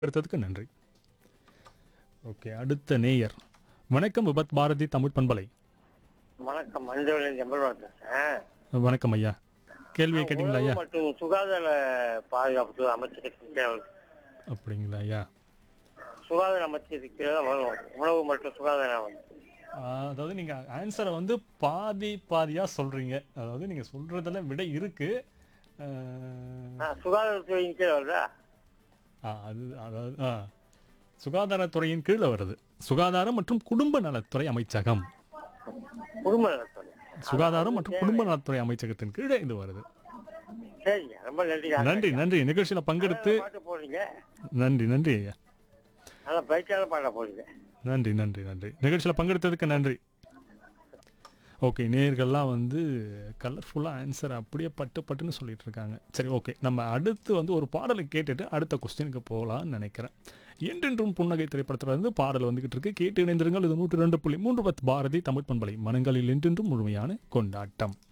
எடுத்ததுக்கு நன்றி ஓகே அடுத்த நேயர் வணக்கம் விபத் பாரதி தமிழ் பண்பலை வணக்கம் மஞ்சள் ஜம்பல்வார் பேசுறேன் வணக்கம் ஐயா கேள்வியை கேட்டீங்களா ஐயா உணவு மற்றும் சுகாதார பாதுகாப்பு அமைச்சகத்தின் கீழ் வரும். அப்படிங்களா ஐயா சுகாதார அமைச்சகத்துக்கு கீழே தான் வரும் உணவு மற்றும் சுகாதார அமைச்சர் ஆ, அதாவது நீங்க ஆன்சரை வந்து பாதி பாதியா சொல்றீங்க அதாவது நீங்க சொல்றதுல விடை இருக்கு ஆ, ஆ, சுகாதாரத்துறையின் கீழே வருதா ஆ, அது அதாவது ஆ, சுகாதாரத்துறையின் கீழே வருது சுகாதாரம் மற்றும் குடும்ப நலத்துறை அமைச்சகம் குடும்ப நலத்துறை சுகாதாரம் மற்றும் குடும்ப நலத்துறை அமைச்சகத்தின் கீழே இது வருது சரிங்க ரொம்ப நன்றி நன்றி நன்றி நிகழ்ச்சியில பங்கெடுத்து பாட்டு போடுறீங்க நன்றி நன்றி ஐயா அதான் பைக்கான பாட்ட போடுறீங்க நன்றி நன்றி நன்றி நிகழ்ச்சியில் பங்கெடுத்ததுக்கு நன்றி ஓகே நேர்கள்லாம் வந்து கலர்ஃபுல்லாக ஆன்சர் அப்படியே பட்டு பட்டுன்னு சொல்லிட்டு இருக்காங்க சரி ஓகே நம்ம அடுத்து வந்து ஒரு பாடலை கேட்டுட்டு அடுத்த கொஸ்டினுக்கு போகலான்னு நினைக்கிறேன் என்றென்றும் புன்னகை திரைப்படத்துல இருந்து பாடல் வந்துகிட்டு இருக்கு கேட்டு இணைந்திருங்கள் இது நூற்றி ரெண்டு புள்ளி மூன்று பத்து பாரதி தமிழ் பண்பலை மனங்களில் என்றென்றும் முழுமையான கொண்டாட்டம்